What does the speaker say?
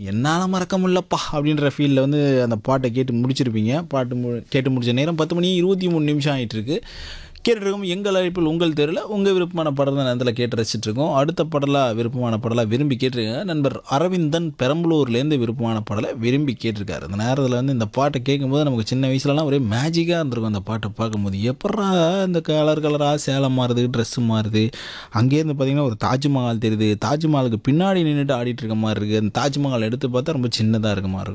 என்னால் மறக்க முடியலப்பா அப்படின்ற ஃபீலில் வந்து அந்த பாட்டை கேட்டு முடிச்சிருப்பீங்க பாட்டு மு கேட்டு முடிச்ச நேரம் பத்து மணி இருபத்தி மூணு நிமிஷம் ஆகிட்டு இருக்கு கேட்டுருக்கோம் எங்கள் அழைப்பில் உங்கள் தெருவில் உங்கள் விருப்பமான படம் தான் நேரத்தில் கேட்டு ரசிச்சுட்டு இருக்கோம் அடுத்த படலாக விருப்பமான படலாக விரும்பி கேட்டிருக்காங்க நண்பர் அரவிந்தன் பெரம்பலூர்லேருந்து விருப்பமான பாடலை விரும்பி கேட்டிருக்காரு அந்த நேரத்தில் வந்து இந்த பாட்டை கேட்கும்போது நமக்கு சின்ன வயசுலலாம் ஒரே மேஜிக்காக இருந்திருக்கும் அந்த பாட்டை பார்க்கும்போது எப்படா இந்த கலர் கலராக சேலம் மாறுது ட்ரெஸ்ஸு மாறுது அங்கேருந்து பார்த்தீங்கன்னா ஒரு தாஜ்மஹால் தெரியுது தாஜ்மஹாலுக்கு பின்னாடி நின்றுட்டு ஆடிட்டு இருக்க மாதிரி இருக்குது அந்த தாஜ்மஹால் எடுத்து பார்த்தா ரொம்ப சின்னதாக இருக்க மாதிரி இருக்கும்